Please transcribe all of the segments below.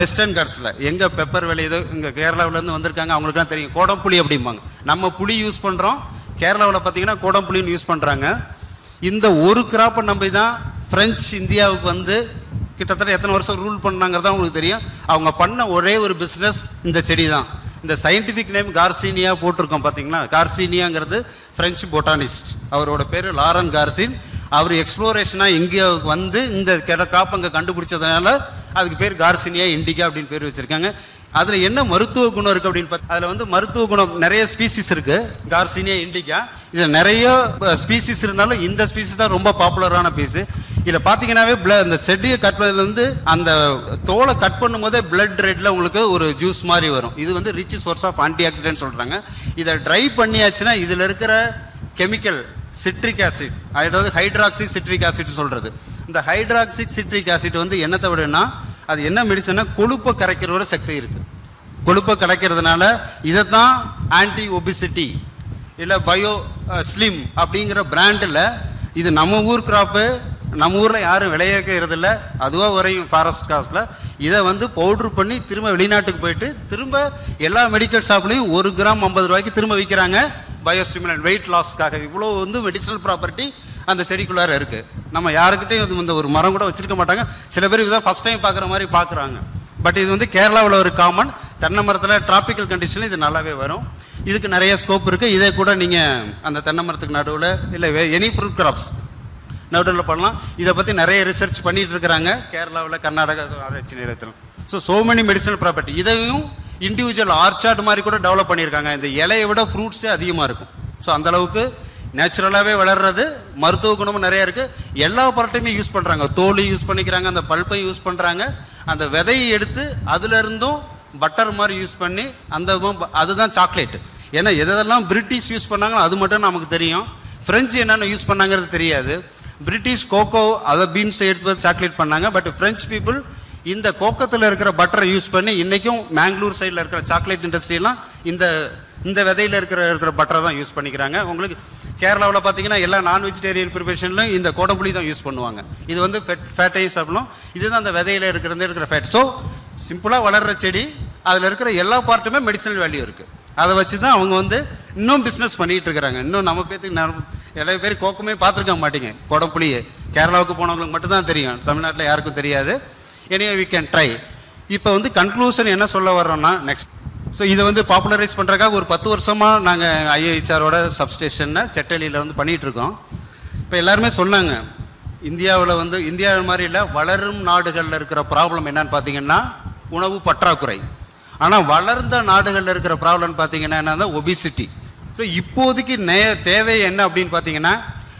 western கார்ட்ஸில் எங்கே pepper விளையுதோ இங்கே கேரளாவிலேருந்து வந்திருக்காங்க அவங்களுக்குலாம் தெரியும் கோடம்புளி அப்படிம்பாங்க நம்ம புளி யூஸ் பண்ணுறோம் கேரளாவில் பார்த்தீங்கன்னா கோடம்புளின்னு யூஸ் பண்ணுறாங்க இந்த ஒரு கிராப்பை நம்பி தான் பிரெஞ்சு இந்தியாவுக்கு வந்து கிட்டத்தட்ட எத்தனை வருஷம் ரூல் பண்ணாங்கிறதா உங்களுக்கு தெரியும் அவங்க பண்ண ஒரே ஒரு பிஸ்னஸ் இந்த செடி தான் இந்த சயின்டிஃபிக் நேம் கார்சீனியா போட்டிருக்கோம் பார்த்தீங்களா கார்சீனியாங்கிறது பிரெஞ்சு பொட்டானிஸ்ட் அவரோட பேர் லாரன் கார்சின் அவர் எக்ஸ்ப்ளோரேஷனாக இந்தியாவுக்கு வந்து இந்த கிராப் அங்கே கண்டுபிடிச்சதுனால அதுக்கு பேர் கார்சினியா இண்டிகா அப்படின்னு பேர் வச்சிருக்காங்க அதில் என்ன மருத்துவ குணம் இருக்குது அப்படின்னு பார்த்து அதில் வந்து மருத்துவ குணம் நிறைய ஸ்பீசிஸ் இருக்கு கார்சினியா இண்டிகா இதில் நிறைய ஸ்பீசிஸ் இருந்தாலும் இந்த ஸ்பீசிஸ் தான் ரொம்ப பாப்புலரான பீஸ் இதில் பார்த்தீங்கன்னாவே blood- இந்த செடியை கட் பண்ணதுலேருந்து அந்த தோலை கட் பண்ணும்போதே பிளட் ரெட்ல உங்களுக்கு ஒரு ஜூஸ் மாதிரி வரும் இது வந்து rich source of antioxidant சொல்கிறாங்க இதை ட்ரை பண்ணியாச்சுன்னா இதில் இருக்கிற கெமிக்கல் சிட்ரிக் ஆசிட் அதாவது ஹைட்ராக்சி சிட்ரிக் ஆசிட் சொல்றது இந்த ஹைட்ராக்சிக் சிட்ரிக் ஆசிட் வந்து என்னத்தை விடனா அது என்ன மெடிசன்னா கொழுப்பை கரைக்கிற ஒரு சக்தி இருக்கு கொழுப்பை கரைக்கிறதுனால இதை தான் ஆன்டி ஒபிசிட்டி இல்லை பயோ ஸ்லிம் அப்படிங்கிற பிராண்டில் இது நம்ம ஊர் கிராப்பு நம்ம ஊரில் யாரும் விளைவிக்கிறது இல்லை அதுவாக வரையும் ஃபாரஸ்ட் காஸ்ட்டில் இதை வந்து பவுட்ரு பண்ணி திரும்ப வெளிநாட்டுக்கு போயிட்டு திரும்ப எல்லா மெடிக்கல் ஷாப்லையும் ஒரு கிராம் ஐம்பது ரூபாய்க்கு திரும்ப விற்கிறாங்க பயோஸ்டிமுலன் வெயிட் லாஸ்க்காக இவ்வளோ வந்து மெடிசனல் ப்ராப்பர்ட்டி அந்த செடிக்குள்ளார இருக்கு நம்ம யாருக்கிட்டையும் இது இந்த ஒரு மரம் கூட வச்சிருக்க மாட்டாங்க சில பேர் இதான் ஃபர்ஸ்ட் டைம் பார்க்குற மாதிரி பார்க்குறாங்க பட் இது வந்து கேரளாவில் ஒரு காமன் தென்னை மரத்தில் டிராபிக்கல் கண்டிஷனில் இது நல்லாவே வரும் இதுக்கு நிறைய ஸ்கோப் இருக்கு இதே கூட நீங்கள் அந்த தென்னை மரத்துக்கு நடுவில் இல்லை எனி ஃப்ரூட் கிராப்ஸ் நடுவில் பண்ணலாம் இதை பற்றி நிறைய ரிசர்ச் பண்ணிட்டு இருக்கிறாங்க கேரளாவில் கர்நாடகா ஆராய்ச்சி நிலையத்தில் so so many medicinal property இதையும் இண்டிவிஜுவல் ஆர்ச்சார்ட் மாதிரி கூட டெவலப் பண்ணியிருக்காங்க இந்த இலையை விட ஃப்ரூட்ஸே அதிகமாக இருக்கும் ஸோ அந்த அளவுக்கு நேச்சுரலாகவே வளர்றது மருத்துவ குணமும் நிறைய இருக்கு எல்லா பொருட்டையுமே யூஸ் பண்ணுறாங்க தோல் யூஸ் பண்ணிக்கிறாங்க அந்த பல்ப்பை யூஸ் பண்ணுறாங்க அந்த விதையை எடுத்து அதுல இருந்தும் பட்டர் மாதிரி யூஸ் பண்ணி அந்த ம- அதுதான் சாக்லேட் ஏன்னா எதெல்லாம் பிரிட்டிஷ் யூஸ் பண்ணாங்களோ அது மட்டும் நமக்கு தெரியும் பிரெஞ்சு என்னென்ன யூஸ் பண்ணாங்கிறது தெரியாது பிரிட்டிஷ் கோகோ அதை பீன்ஸ் எடுத்து வந்து சாக்லேட் பண்ணாங்க பட் பிரெஞ்சு பீப்புள் இந்த கோக்கத்தில் இருக்கிற பட்டரை யூஸ் பண்ணி இன்னைக்கும் மேங்களூர் சைடில் இருக்கிற சாக்லேட் இண்டஸ்ட்ரியெல்லாம் இந்த இந்த விதையில இருக்கிற இருக்கிற பட்டரை தான் யூஸ் பண்ணிக்கிறாங்க உங்களுக்கு கேரளாவில் பார்த்தீங்கன்னா எல்லா நான் வெஜிடேரியன் ப்ரிப்பரேஷன்லையும் இந்த கோடம்புளி தான் யூஸ் பண்ணுவாங்க இது வந்து ஃபேட்டையும் சாப்பிடணும் இதுதான் அந்த விதையில இருக்கிறது இருக்கிற ஃபேட் ஸோ சிம்பிளாக வளர்ற செடி அதில் இருக்கிற எல்லா பார்ட்டுமே மெடிசனல் வேல்யூ இருக்கு அதை வச்சு தான் அவங்க வந்து இன்னும் பிஸ்னஸ் பண்ணிட்டு இருக்கிறாங்க இன்னும் நம்ம பேத்துக்கு நான் நிறைய பேர் கோக்கமே பார்த்துருக்க மாட்டீங்க கோடம்புளியை கேரளாவுக்கு போனவங்களுக்கு மட்டும்தான் தெரியும் தமிழ்நாட்டில் யாருக்கும் தெரியாது எனிவே வி கேன் ட்ரை இப்போ வந்து கன்க்ளூஷன் என்ன சொல்ல வர்றோம்னா நெக்ஸ்ட் ஸோ இதை வந்து பாப்புலரைஸ் பண்ணுறதுக்காக ஒரு பத்து வருஷமாக நாங்கள் ஐஏஹெச்ஆரோட சப்ஸ்டேஷனை செட்டலியில் வந்து பண்ணிட்டு இருக்கோம் இப்போ எல்லாருமே சொன்னாங்க இந்தியாவில் வந்து இந்தியா மாதிரி இல்லை வளரும் நாடுகளில் இருக்கிற ப்ராப்ளம் என்னன்னு பார்த்தீங்கன்னா உணவு பற்றாக்குறை ஆனால் வளர்ந்த நாடுகளில் இருக்கிற ப்ராப்ளம் பார்த்தீங்கன்னா என்னன்னா ஒபிசிட்டி ஸோ இப்போதைக்கு நே தேவை என்ன அப்படின்னு பார்த்தீங்கன்னா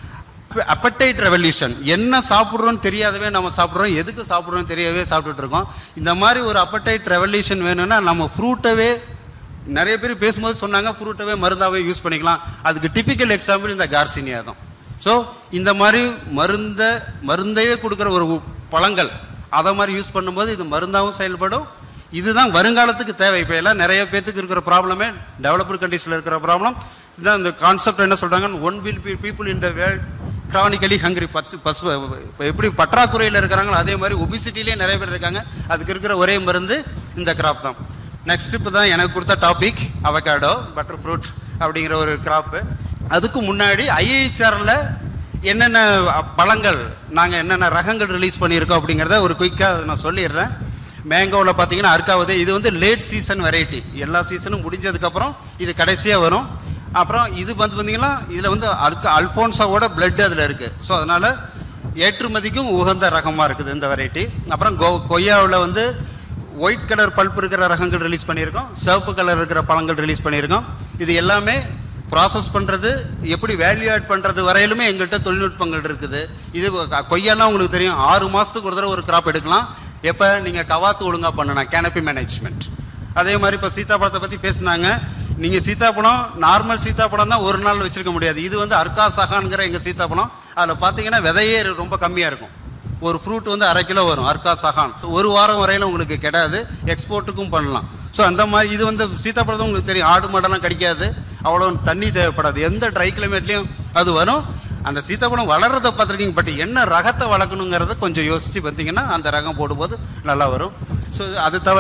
அப்படைட் ரெவல்யூஷன் என்ன சாப்பிட்றோன்னு தெரியாதவே நம்ம சாப்பிட்றோம் எதுக்கு சாப்பிட்றோன்னு தெரியவே சாப்பிட்டுட்டு இருக்கோம் இந்த மாதிரி ஒரு அப்படைட் ரெவல்யூஷன் வேணும்னா நம்ம ஃப்ரூட்டவே நிறைய பேர் பேசும்போது சொன்னாங்க ஃப்ரூட்டவே மருந்தாவே யூஸ் பண்ணிக்கலாம் அதுக்கு டிபிக்கல் எக்ஸாம்பிள் இந்த கார்சினியா தான் ஸோ இந்த மாதிரி மருந்த மருந்தையே கொடுக்குற ஒரு உ- பழங்கள் அதை மாதிரி யூஸ் பண்ணும்போது இது மருந்தாகவும் செயல்படும் இதுதான் வருங்காலத்துக்கு தேவை இப்போ எல்லாம் நிறைய பேத்துக்கு இருக்கிற ப்ராப்ளமே டெவலப்பர் கண்ட்ரீஸில் இருக்கிற ப்ராப்ளம் இதுதான் இந்த கான்செப்ட் என்ன சொல்றாங்க one will be people in the world chronically hungry பச்சு பசு இப்போ எப்படி பற்றாக்குறையில் இருக்கிறாங்களோ அதே மாதிரி ஒபிசிட்டிலே நிறைய பேர் இருக்காங்க அதுக்கு இருக்கிற ஒரே மருந்து இந்த கிராப் தான் நெக்ஸ்ட் இப்போ தான் எனக்கு கொடுத்த டாபிக் அவகாடோ பட்டர் ஃப்ரூட் அப்படிங்கிற ஒரு கிராப்பு அதுக்கு முன்னாடி ஐஏஹெச்ஆரில் என்னென்ன அ- பழங்கள் நாங்கள் என்னென்ன ரகங்கள் ரிலீஸ் பண்ணியிருக்கோம் அப்படிங்கிறத ஒரு குயிக்காக நான் சொல்லிடுறேன் மேங்கோவில் பார்த்தீங்கன்னா அர்க்காவது இது வந்து லேட் சீசன் வெரைட்டி எல்லா சீசனும் முடிஞ்சதுக்கப்புறம் இது கடைசியாக வரும் அப்புறம் இது வந்து பார்த்தீங்கன்னா இதில் வந்து அல்க அல்ஃபோன்ஸாவோட பிளட் அதில் இருக்குது ஸோ அதனால் ஏற்றுமதிக்கும் உகந்த ரகமாக இருக்குது இந்த வெரைட்டி அப்புறம் கோ கொய்யாவில் வந்து ஒயிட் கலர் பல்ப் இருக்கிற ரகங்கள் ரிலீஸ் பண்ணியிருக்கோம் சிவப்பு கலர் இருக்கிற பழங்கள் ரிலீஸ் பண்ணியிருக்கோம் இது எல்லாமே ப்ராசஸ் பண்ணுறது எப்படி வேல்யூ ஆட் பண்ணுறது வரையிலுமே எங்கள்கிட்ட தொழில்நுட்பங்கள் இருக்குது இது கொ- கொய்யாலாம் உங்களுக்கு தெரியும் ஆறு மாதத்துக்கு ஒரு தடவை ஒரு கிராப் எடுக்கலாம் எப்போ நீங்கள் கவாத்து ஒழுங்காக பண்ணணும் கேனப்பி மேனேஜ்மெண்ட் அதே மாதிரி இப்போ சீதாப்பழத்தை பற்றி பேசுனாங்க நீங்கள் சீதாப்பழம் நார்மல் சீதாப்பழம் தான் ஒரு நாள் வச்சிருக்க முடியாது இது வந்து அர்க்கா சகான்கிற எங்கள் சீதாப்பழம் அதில் பார்த்தீங்கன்னா விதையே ரொம்ப கம்மியாக இருக்கும் ஒரு ஃப்ரூட் வந்து அரை கிலோ வரும் அர்க்கா சகான் ஒரு வாரம் வரையில உங்களுக்கு கிடையாது எக்ஸ்போர்ட்டுக்கும் பண்ணலாம் ஸோ அந்த மாதிரி இது வந்து சீத்தாப்பழம் உங்களுக்கு தெரியும் ஆடு மாடெல்லாம் கிடைக்காது அவ்வளோ தண்ணி தேவைப்படாது எந்த ட்ரை கிளைமேட்லையும் அது வரும் அந்த சீத்தாப்பழம் வளர்றத பார்த்துருக்கீங்க பட் என்ன ரகத்தை வளர்க்கணுங்கிறத கொஞ்சம் யோசிச்சு பார்த்தீங்கன்னா அந்த ரகம் போடும்போது நல்லா வரும் ஸோ அது தவிர